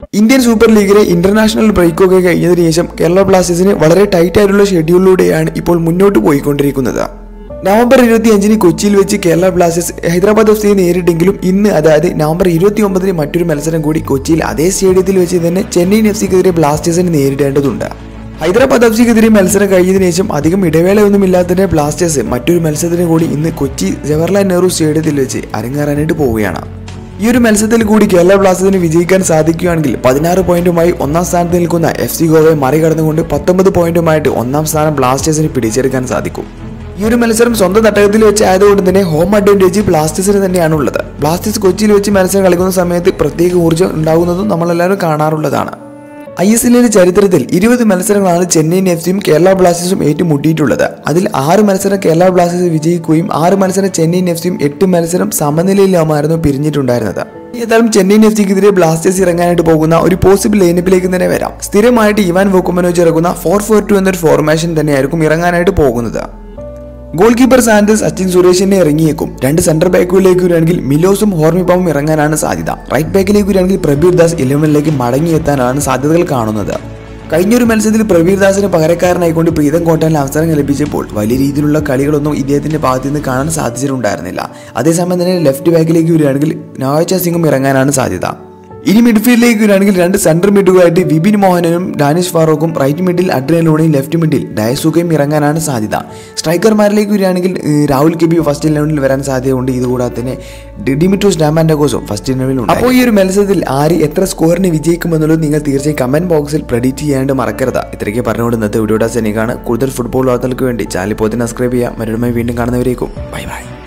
Indian super ലീഗിലെ international ബ്രേക്കൊക്കെ കഴിഞ്ഞതിന് ശേഷം കേരള ബ്ലാസ്റ്റേഴ്സിന് വളരെ ടൈറ്റ് ആയിട്ടുള്ള ഷെഡ്യൂളിലൂടെയാണ് ഇപ്പോൾ മുന്നോട്ട് പോയിക്കൊണ്ടിരിക്കുന്നത് നവംബർ ഇരുപത്തി അഞ്ചിന് കൊച്ചിയിൽ വെച്ച് കേരള ബ്ലാസ്റ്റേഴ്സ് ഹൈദരാബാദ് എഫ് സിയെ നേരിട്ടെങ്കിലും ഇന്ന് അതായത് നവംബർ ഇരുപത്തി ഒമ്പതിന് മറ്റൊരു മത്സരം കൂടി കൊച്ചിയിൽ അതേ സ്റ്റേഡിയത്തിൽ വെച്ച് തന്നെ ചെന്നൈയിൻ എഫ് സിക്കെതിരെ ബ്ലാസ്റ്റേഴ്സിന് നേരിടേണ്ടതുണ്ട് ഹൈദരാബാദ് എഫ് സിക്കെതിരെ മത്സരം കഴിഞ്ഞതിന് ശേഷം അധികം ഇടവേളയൊന്നുമില്ലാത്തതിനെ ബ്ലാസ്റ്റേഴ്സ് മറ്റൊരു മത്സരത്തിന് കൂടി ഇന്ന് കൊച്ചി ജവഹർലാൽ നെഹ്റു സ്റ്റേഡിയത്തിൽ വെച്ച് അരങ്ങേറാനായിട്ട് പോവുകയാണ് ഈ ഒരു മത്സരത്തിൽ കൂടി കേരള ബ്ലാസ്റ്റേഴ്സിന് വിജയിക്കാൻ സാധിക്കുകയാണെങ്കിൽ പതിനാറ് പോയിന്റുമായി ഒന്നാം സ്ഥാനത്ത് നിൽക്കുന്ന എഫ് സി ഗോവയെ മറികടന്നുകൊണ്ട് പത്തൊമ്പത് പോയിന്റുമായിട്ട് ഒന്നാം സ്ഥാനം ബ്ലാസ്റ്റേഴ്സിന് പിടിച്ചെടുക്കാൻ സാധിക്കും ഈ ഒരു മത്സരം സ്വന്തം തട്ടകത്തിൽ വെച്ച് ആയതുകൊണ്ട് തന്നെ ഹോം അഡ്വാൻറ്റേജ് ബ്ലാസ്റ്റേഴ്സിന് തന്നെയാണ് ഉള്ളത് ബ്ലാസ്റ്റേഴ്സ് കൊച്ചിയിൽ വെച്ച് മത്സരം കളിക്കുന്ന സമയത്ത് പ്രത്യേക ഊർജ്ജം ഉണ്ടാകുന്നതും നമ്മളെല്ലാവരും കാണാറുള്ളതാണ് ഐ എസ് എല്ലിന്റെ ചരിത്രത്തിൽ ഇരുപത് മത്സരങ്ങളാണ് ചെന്നൈയിൻ എഫ് സിയും കേരള ബ്ലാസ്റ്റേഴ്സും ഏറ്റുമുട്ടിയിട്ടുള്ളത് അതിൽ ആറ് മത്സരം കേരള ബ്ലാസ്റ്റേഴ്സ് വിജയിക്കുകയും ആറ് മത്സരം ചെന്നൈയിൻ എഫ് സിയും എട്ട് മത്സരം സമനിലയിലുമായിരുന്നു പിരിഞ്ഞിട്ടുണ്ടായിരുന്നത് ഏതായാലും ചെന്നൈയിൻ എഫ് സിക്കെതിരെ ബ്ലാസ്റ്റേഴ്സ് ഇറങ്ങാനായിട്ട് പോകുന്ന ഒരു പോസിബിൾ ലൈനപ്പിലേക്ക് തന്നെ വരാം സ്ഥിരമായിട്ട് ഇവാൻ വോക്കുമനോജ് ഇറങ്ങുന്ന ഫോർ ഫോർ ടു എന്നൊരു ഫോർമേഷൻ തന്നെയായിരിക്കും ഇറങ്ങാനായിട്ട് പോകുന്നത് ഗോൾ കീപ്പർ സാൻഡേഴ്സ് അച്ചിൻ സുരേഷിനെ ഇറങ്ങിയേക്കും രണ്ട് സെന്റർ ബാക്കുകളിലേക്ക് വരികയാണെങ്കിൽ മിലോസും ഹോർമിപ്പാവും ഇറങ്ങാനാണ് സാധ്യത റൈറ്റ് ബാക്കിലേക്ക് വരികയാണെങ്കിൽ പ്രബീർ ദാസ് ഇലവനിലേക്ക് മടങ്ങിയെത്താനാണ് സാധ്യതകൾ കാണുന്നത് കഴിഞ്ഞൊരു മത്സരത്തിൽ പ്രബീർ ദാസിന് പകരക്കാരനായിക്കൊണ്ട് പ്രീതം കോട്ടാൻ അവസരം ലഭിച്ചപ്പോൾ വലിയ രീതിയിലുള്ള കളികളൊന്നും ഇദ്ദേഹത്തിന്റെ ഭാഗത്തു നിന്ന് കാണാൻ സാധിച്ചിട്ടുണ്ടായിരുന്നില്ല അതേസമയം തന്നെ ലെഫ്റ്റ് ബാക്കിലേക്ക് വരികയാണെങ്കിൽ നവാച്ച സിംഗും ഇറങ്ങാനാണ് സാധ്യത ഇനി മിഡ്ഫീൽഡിലേക്ക് വരികയാണെങ്കിൽ രണ്ട് സെൻട്രൽ മിഡുകളായിട്ട് വിപിൻ മോഹനനും ഡാനിഷ് ഫാറൂഖും റൈറ്റ് മിഡിൽ അഡ്രിനലോണിയും ലെഫ്റ്റ് മിഡിൽ ഡയസുകയും ഇറങ്ങാനാണ് സാധ്യത സ്ട്രൈക്കർമാരിലേക്ക് വരികയാണെങ്കിൽ ഏഹ്, രാഹുൽ കെബി ഫസ്റ്റ് ഇലവനിൽ വരാൻ സാധ്യതയുണ്ട് ഇതുകൂടാതെ തന്നെ ഡി- ഡിമിട്രോസ് ഡാമാൻഡോസും ഫസ്റ്റ് ഇലവനിലുണ്ട് അപ്പോൾ ഈ ഒരു മത്സരത്തിൽ ആര് എത്ര സ്കോറിന് വിജയിക്കുമെന്നുള്ളത് നിങ്ങൾ തീർച്ചയായും കമന്റ് ബോക്സിൽ പ്രെഡിക്റ്റ് ചെയ്യാണ്ട് മറക്കരുത് ഇത്രയ്ക്ക് പറഞ്ഞുകൊണ്ട് ഇന്നത്തെ വീഡിയോയുടെ സെനിക്കാണ് കൂടുതൽ ഫുട്ബോൾ വാർത്തകൾക്ക് വേണ്ടി ചാനൽ ഇപ്പോൾ തന്നെ സബ്സ്ക്രൈബ് ചെയ്യുക മറ്റൊരുമായി വീണ്ടും കാണുന്നവരേക്കും ബൈ ബൈ